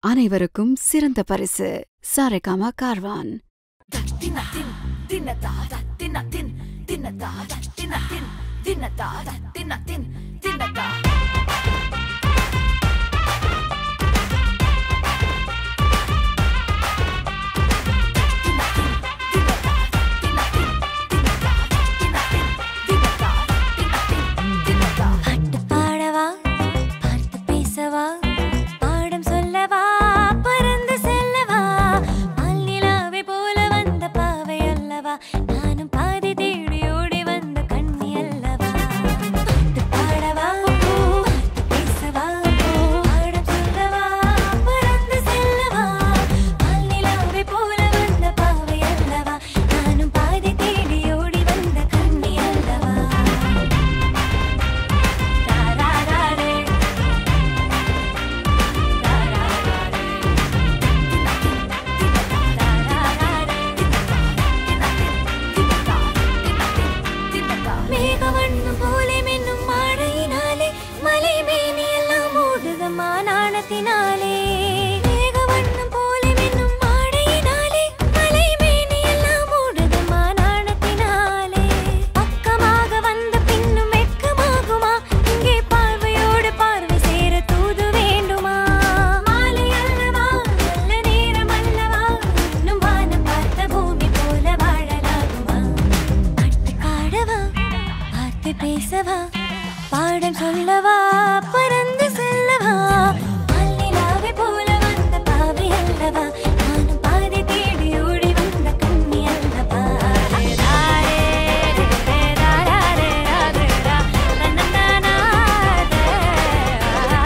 அனைவருக்கும் சிறந்த பரிசு சாரேகாமா கார்வான் பாட்டு பாடவா பார்த்து பேசவா பாடம் சொல்லவா பறந்து செல்லவா மல்லிலாவை போல வந்த பாவை அல்லவா நானும் பாதி தேடி ஓடி வந்த கண்ணி அல்லவா பாட்டு பாடவா பார்த்து பேசவா பாடம் சொல்லவா பறந்து செல்லவா மல்லிலாவை போல வந்த பாவை அல்லவா நானும் பாதி தேடி ஓடி வந்த கண்ணி அல்லவா மேகவண்ணம் போலே மின்னும் மழையினாலே மலை மேனி எல்லாம் மூடுதம்மா நாணத்தினாலே மேகவண்ணம் போலே மின்னும் மழையினாலே மலை மேனி எல்லாம் மூடுதம்மா நாணத்தினாலே பக்கமாக வந்த பின்னும் வெட்கமாகுமா இங்கே பார்வையோடு பார்வை சேர தூது வேண்டுமா மாலை அல்லவா நல்ல நேரம் அல்லவா இன்னும் வானம் பார்த்த பூமி போல வாழலாகுமா பாட்டு பாடவா பார்த்து பேசவா பாடம் சொல்லவா பறந்து செல்லவா மல்லிலாவை போல வந்த பாவை அல்லவா நானும் பாதி தேடி ஓடி வந்த கண்ணி அல்லவா ராரே, ரே, ராரே, ராரே, ரா, நன்னனானா, ரே, ரா.